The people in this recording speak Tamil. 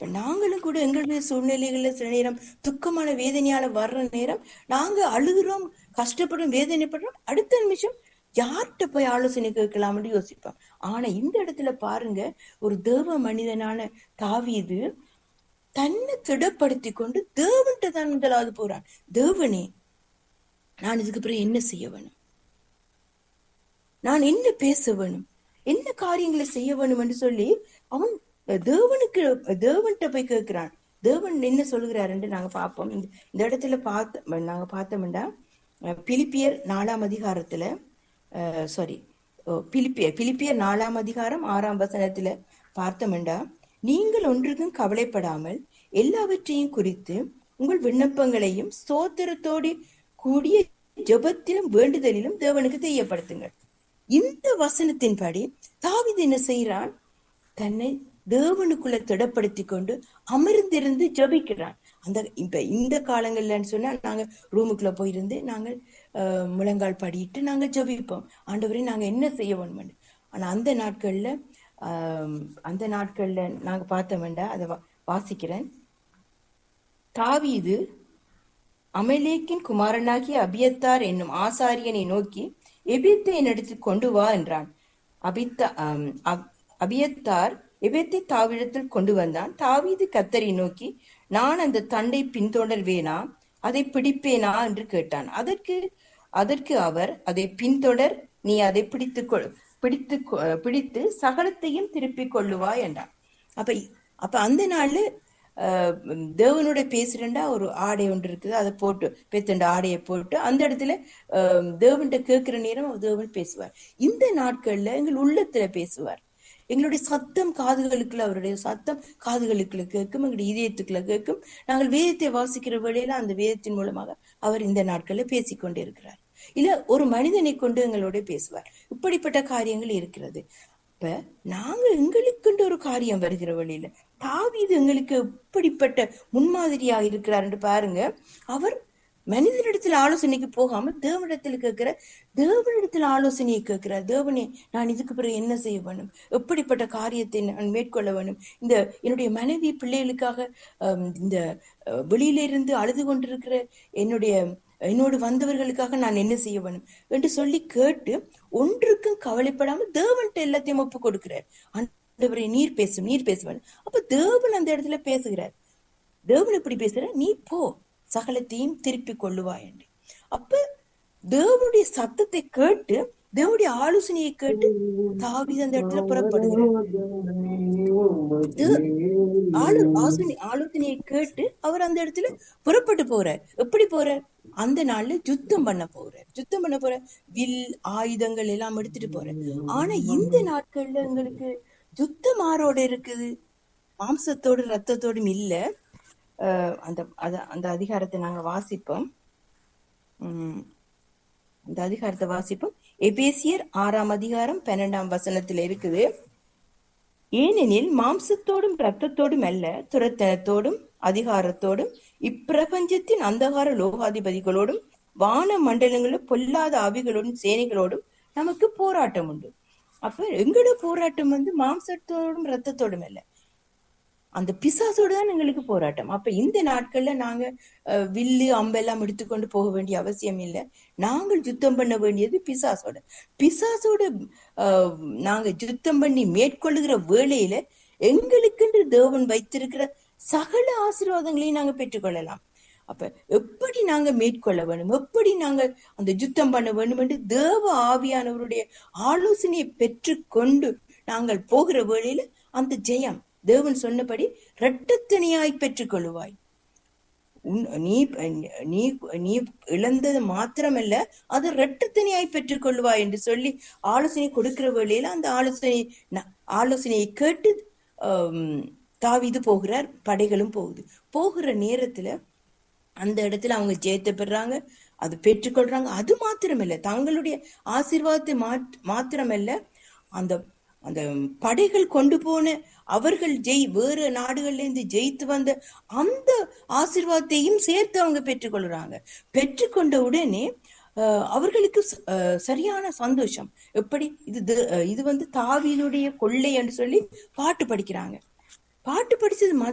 இப்ப நாங்களும் கூட எங்களுடைய சூழ்நிலைகள்ல சில நேரம் துக்கமான வேதனையான வர்ற நேரம் நாங்க அழுகிறோம் கஷ்டப்படுறோம் வேதனைப்படுறோம் அடுத்த நிமிஷம் யார்கிட்ட போய் ஆலோசனை கேட்கலாம்னு யோசிப்போம் ஆனா இந்த இடத்துல பாருங்க ஒரு தேவ மனிதனான தாவீது தன்னை திடப்படுத்தி கொண்டு தேவன்கிட்ட தான் முதலாவது போறான் தேவனே நான் இதுக்கு பிறகு என்ன செய்ய வேணும் நான் என்ன பேச வேணும் என்ன காரியங்களை செய்ய வேணும் என்று சொல்லி அவன் தேவனுக்கு தேவன்கிட்ட போய் கேட்கிறான் தேவன் என்ன சொல்லுகிறாருன்னு நாங்க பார்ப்போம் இந்த இந்த இடத்துல பார்த்த நாங்க பார்த்தோம்னா அஹ், பிலிப்பியர் நாலாம் அதிகாரத்துல சாரி பிலிப்பியர் பிலிப்பியர் நாலாம் அதிகாரம் ஆறாம் வசனத்துல பார்த்தோம்னா நீங்கள் ஒன்றுக்கும் கவலைப்படாமல் எல்லாவற்றையும் குறித்து உங்கள் விண்ணப்பங்களையும் ஸ்தோத்திரத்தோடு கூடிய ஜெபத்திலும் வேண்டுதலிலும் தேவனுக்கு தெரியப்படுத்துங்கள் இந்த வசனத்தின்படி தாவீது என்ன செய்யறான் தன்னை தேவனுக்குள்ள திடப்படுத்தி கொண்டு அமர்ந்திருந்து ஜெபிக்கிறான் அந்த இப்ப இந்த காலங்கள்லன்னு சொன்னா நாங்க ரூமுக்குள்ள போயிருந்து நாங்கள் அஹ், முழங்கால் படிட்டு நாங்க ஜெபிப்போம் ஆண்டவரே நாங்க என்ன செய்ய வேணும்னு ஆனா அந்த நாட்கள்ல ஆஹ், அந்த நாட்கள்ல நாங்க பார்த்தோம்டா அதை வா- வாசிக்கிறேன் தாவீது அமலேக்கின் குமாரனாகிய அபியத்தார் என்னும் ஆசாரியனை நோக்கி எபித்தை என்னிடத்தில் கொண்டு வா என்றான் அபித்தா ஆம், அப்- அபியத்தார் எபேத்தை தாவிடத்தில் கொண்டு வந்தான் தாவீது கத்தரை நோக்கி நான் அந்த தண்டை பின்தொடர்வேனா அதை பிடிப்பேனா என்று கேட்டான் அதற்கு அதற்கு அவர் அதை பின்தொடர் நீ அதை பிடித்து கொள் பிடித்து கொ- பிடித்து சகலத்தையும் திருப்பிக் கொள்ளுவாய் என்றான் அப்ப அப்ப அந்த நாள்ல ஆஹ், தேவனோட பேசுறேன்டா ஒரு ஆடை ஒன்று இருக்குது அதை போட்டு பேத்தண்ட ஆடையை போட்டு அந்த இடத்துல ஆஹ், தேவன்கிட்ட கேட்கிற நேரம் அவர் தேவன் பேசுவார் இந்த நாட்கள்ல எங்கள் உள்ளத்துல பேசுவார் எங்களுடைய சத்தம் காதுகளுக்குள்ள அவருடைய சத்தம் காதுகளுக்குள்ள கேட்கும் எங்களுடைய இதயத்துக்குள்ள கேட்கும் நாங்கள் வேதத்தை வாசிக்கிற வேளையில அந்த வேதத்தின் மூலமாக அவர் இந்த நாட்கள்ல பேசிக்கொண்டே இருக்கிறார் இல்ல ஒரு மனிதனை கொண்டு எங்களோட பேசுவார் இப்படிப்பட்ட காரியங்கள் இருக்கிறது இப்ப நாங்க எங்களுக்குன்ற ஒரு காரியம் வருகிற வழியில தாவீது எங்களுக்கு எப்படிப்பட்ட முன்மாதிரியா இருக்கிறார் என்று பாருங்க அவர் மனிதனிடத்தில் ஆலோசனைக்கு போகாம தேவனிடத்தில் கேட்கிற தேவனிடத்தில் ஆலோசனையை கேட்கிறார் தேவனே நான் இதுக்கு பிறகு என்ன செய்ய வேணும் எப்படிப்பட்ட காரியத்தை நான் மேற்கொள்ள வேணும் இந்த என்னுடைய மனைவி பிள்ளைகளுக்காக ஆம், இந்த அஹ், வெளியில இருந்து அழுது கொண்டிருக்கிற என்னுடைய என்னோடு வந்தவர்களுக்காக நான் என்ன செய்ய வேணும் என்று சொல்லி கேட்டு ஒன்றுக்கும் கவலைப்படாம தேவன்கிட்ட எல்லாத்தையும் ஒப்பு கொடுக்கிறார் ஆண்டவரே நீர் பேசும் நீர் பேசுவேன் அப்ப தேவன் அந்த இடத்துல பேசுகிறார் தேவன் எப்படி பேசுற நீ போ சகலத்தையும் திருப்பி கொள்ளுவாய் என்று அப்ப தேவனுடைய சத்தத்தை கேட்டு தேவனுடைய ஆலோசனையை கேட்டு தாவீது அந்த இடத்துல புறப்படுகிறார் தே- ஆலோ ஆசனை ஆலோசனையை கேட்டு அவர் அந்த இடத்துல புறப்பட்டு போறார் எப்படி போறார் அந்த நாள்ல யுத்தம் பண்ண போறார் யுத்தம் பண்ண போற வில் ஆயுதங்கள் எல்லாம் எடுத்துட்டு போறார் ஆனா இந்த நாட்கள்ல எங்களுக்கு யுத்தம் ஆரோட இருக்குது மாம்சத்தோடு ரத்தத்தோடும் இல்ல அஹ் அந்த அத- அந்த அதிகாரத்தை நாங்க வாசிப்போம் உம் அந்த அதிகாரத்தை வாசிப்போம் எபேசியர் ஆறாம் அதிகாரம் பன்னெண்டாம் வசனத்துல இருக்குது ஏனெனில் மாம்சத்தோடும் இரத்தத்தோடும் அல்ல துரத்தனத்தோடும் அதிகாரத்தோடும் இப்பிரபஞ்சத்தின் அந்தகார லோகாதிபதிகளோடும் வான மண்டலங்களும் பொல்லாத ஆவிகளோடும் சேனைகளோடும் நமக்கு போராட்டம் உண்டு அப்ப எங்களோட போராட்டம் வந்து மாம்சத்தோடும் இரத்தத்தோடும் அல்ல அந்த பிசாசோட தான் எங்களுக்கு போராட்டம் அப்ப இந்த நாட்கள்ல நாங்க அஹ், வில்லு அம்பெல்லாம் எடுத்துக்கொண்டு போக வேண்டிய அவசியம் இல்லை நாங்கள் யுத்தம் பண்ண வேண்டியது பிசாசோட பிசாசோட அஹ், நாங்க யுத்தம் பண்ணி மேற்கொள்ளுகிற வேளையில எங்களுக்கென்று தேவன் வைத்திருக்கிற சகல ஆசீர்வாதங்களையும் நாங்க பெற்றுக்கொள்ளலாம் அப்ப எப்படி நாங்க மேற்கொள்ள வேணும் எப்படி நாங்க அந்த யுத்தம் பண்ண வேண்டும் என்று தேவ ஆவியானவருடைய ஆலோசனையை பெற்றுக்கொண்டு நாங்கள் போகிற வேளையில அந்த ஜெயம் தேவன் சொன்னபடி இரட்டத்தனியாய் பெற்றுக்கொள்ளுவாய் உன்- நீ நீ நீ இழந்தது மாத்திரமல்ல அது இரட்டத்தனியாய் பெற்றுக்கொள்வாய் என்று சொல்லி ஆலோசனை கொடுக்கிற வேளையில அந்த ஆலோசனை ந- ஆலோசனையை கேட்டு ஆம், தாவீது போகிறார் படைகளும் போகுது போகிற நேரத்துல அந்த இடத்துல அவங்க ஜெயத்தை பெறுறாங்க அது பெற்றுக்கொள்றாங்க அது மாத்திரமல்ல தங்களுடைய ஆசீர்வாதத்தை மாத்- மாத்திரமல்ல அந்த அந்த படைகள் கொண்டு போன அவர்கள் ஜெய் வேறு நாடுகள்ல இருந்து ஜெயித்து வந்த அந்த ஆசீர்வாதத்தையும் சேர்த்து அவங்க பெற்றுக்கொள்றாங்க பெற்றுக்கொண்ட உடனே அஹ், அவர்களுக்கு ச- அஹ், சரியான சந்தோஷம் எப்படி இது த- அஹ், இது வந்து தாவீதுடைய கொள்ளை என்று சொல்லி பாட்டு படிக்கிறாங்க பாட்டு படிச்சது